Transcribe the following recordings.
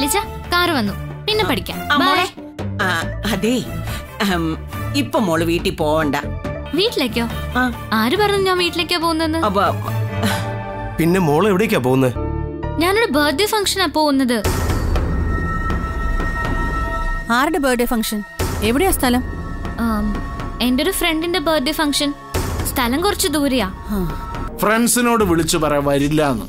Shailaja car വന്നു പിന്നെ പഠിക്കാം ആ, മോളെ. ബൈ ആ, അതേ ഉം, ഇപ്പൊ മോള് വീട്ടിൽ പോവണ്ട വീട്ടിലേക്കോ ആ, ആര് പറഞ്ഞു ഞാൻ വീട്ടിലേക്കാ പോകുന്നെന്ന് അപ്പൊ പിന്നെ മോൾ എവിടേക്കാ പോകുന്നത് ഞാനൊരു ബർത്ത്ഡേ ഫംഗ്ഷനാ പോകുന്നത് ആരുടെ ബർത്ത്ഡേ ഫംഗ്ഷൻ എവിടെയാ സ്ഥലം ആം, എന്റെ ഒരു ഫ്രണ്ടിന്റെ ബർത്ത്ഡേ ഫംഗ്ഷൻ സ്ഥലം കുറച്ച് ദൂരെയാ ആ, ഫ്രണ്ട്സിനോട് വിളിച്ചു പറ വരില്ലാന്ന്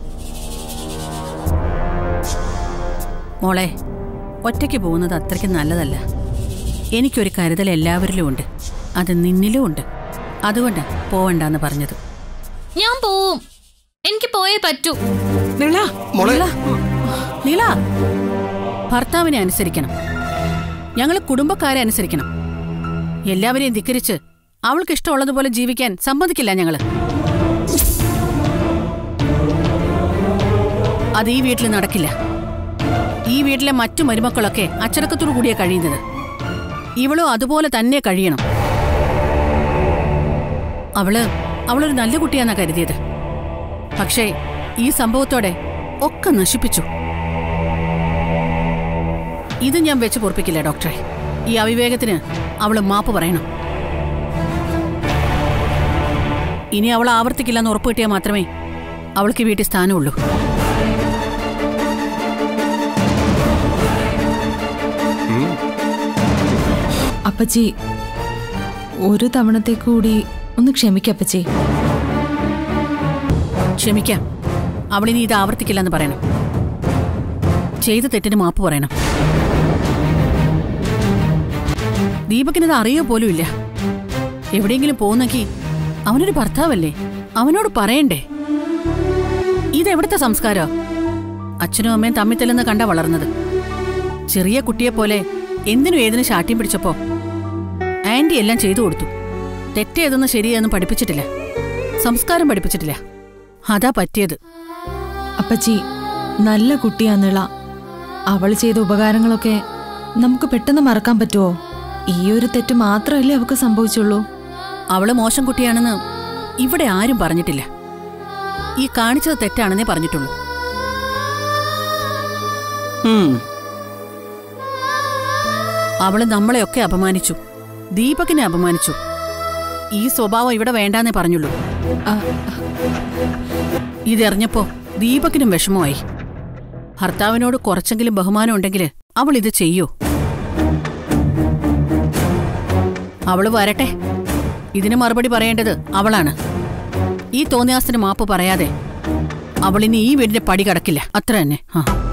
മോളെ ഒറ്റയ്ക്ക് പോകുന്നത് അത്രയ്ക്ക് നല്ലതല്ല എനിക്കൊരു കരുതൽ എല്ലാവരിലും ഉണ്ട് അത് നിന്നിലും ഉണ്ട് അതുകൊണ്ടാ പോവണ്ടെന്ന് പറഞ്ഞത് ഞാൻ പോവും എനിക്ക് പോയേ പറ്റൂ നിള മോളെ നീല ഭർത്താവിനെ അനുസരിക്കണം ഞങ്ങൾ കുടുംബക്കാരെ അനുസരിക്കണം എല്ലാവരെയും ധിക്കരിച്ച് അവൾക്ക് ഇഷ്ടമുള്ളതുപോലെ ജീവിക്കാൻ സമ്മതിക്കില്ല ഞങ്ങള് അത് ഈ വീട്ടിൽ നടക്കില്ല ഈ വീട്ടിലെ മറ്റു മരുമക്കളൊക്കെ അച്ചടക്കത്തോടു കൂടിയാ കഴിയുന്നത് ഇവളും അതുപോലെ തന്നെ കഴിയണം അവള് അവളൊരു നല്ല കുട്ടിയാന്നാ കരുതിയത് പക്ഷേ ഈ സംഭവത്തോടെ ഒക്കെ നശിപ്പിച്ചു ഇത് ഞാൻ വെച്ച് പൊറപ്പിക്കില്ല ഡോക്ടറെ ഈ അവിവേകത്തിന് അവള് മാപ്പ് പറയണം ഇനി അവൾ ആവർത്തിക്കില്ലെന്ന് ഉറപ്പ് കിട്ടിയാൽ മാത്രമേ അവൾക്ക് ഈ വീട്ടിൽ സ്ഥാനമുള്ളൂ അപ്പച്ചി ഒരു തവണത്തെ കൂടി ഒന്ന് ക്ഷമിക്കപ്പച്ചി ക്ഷമിക്കാം അവളിനി ഇത് ആവർത്തിക്കില്ലെന്ന് പറയണം ചെയ്ത തെറ്റിന് മാപ്പ് പറയണം ദീപകിനത് അറിയോ പോലും ഇല്ല എവിടെയെങ്കിലും പോകുന്നെങ്കിൽ അവനൊരു ഭർത്താവല്ലേ അവനോട് പറയണ്ടേ ഇതെവിടുത്തെ സംസ്കാരോ അച്ഛനും അമ്മയും തമ്മിത്തല്ലെന്ന് കണ്ട വളർന്നത് ചെറിയ കുട്ടിയെ പോലെ എന്തിനും ഏതിനും ശാഠ്യം പിടിച്ചപ്പോ ആന്റി എല്ലാം ചെയ്തു കൊടുത്തു തെറ്റേതെന്ന് ശരിയെന്ന് പഠിപ്പിച്ചിട്ടില്ല സംസ്കാരം പഠിപ്പിച്ചിട്ടില്ല അതാ പറ്റിയത് അപ്പച്ചി നല്ല കുട്ടിയാന്നിള അവൾ ചെയ്ത ഉപകാരങ്ങളൊക്കെ നമുക്ക് പെട്ടെന്ന് മറക്കാൻ പറ്റുമോ ഈ ഒരു തെറ്റ് മാത്രമല്ലേ അവൾക്ക് സംഭവിച്ചുള്ളൂ അവള് മോശം കുട്ടിയാണെന്ന് ഇവിടെ ആരും പറഞ്ഞിട്ടില്ല ഈ കാണിച്ചത് തെറ്റാണെന്നേ പറഞ്ഞിട്ടുള്ളൂ ഉം, അവള് നമ്മളെയൊക്കെ അപമാനിച്ചു ദീപകിനെ അപമാനിച്ചു ഈ സ്വഭാവം ഇവിടെ വേണ്ടാന്നേ പറഞ്ഞുള്ളൂ ആ, ഇതറിഞ്ഞപ്പോ ദീപകിനും വിഷമമായി ഭർത്താവിനോട് കുറച്ചെങ്കിലും ബഹുമാനം ഉണ്ടെങ്കിൽ അവൾ ഇത് ചെയ്യൂ അവള് വരട്ടെ ഇതിന് മറുപടി പറയേണ്ടത് അവളാണ് ഈ തോന്നിയാസത്തിന് മാപ്പ് പറയാതെ അവളിനി ഈ വീടിന്റെ പടി കടക്കില്ല അത്ര തന്നെ ആ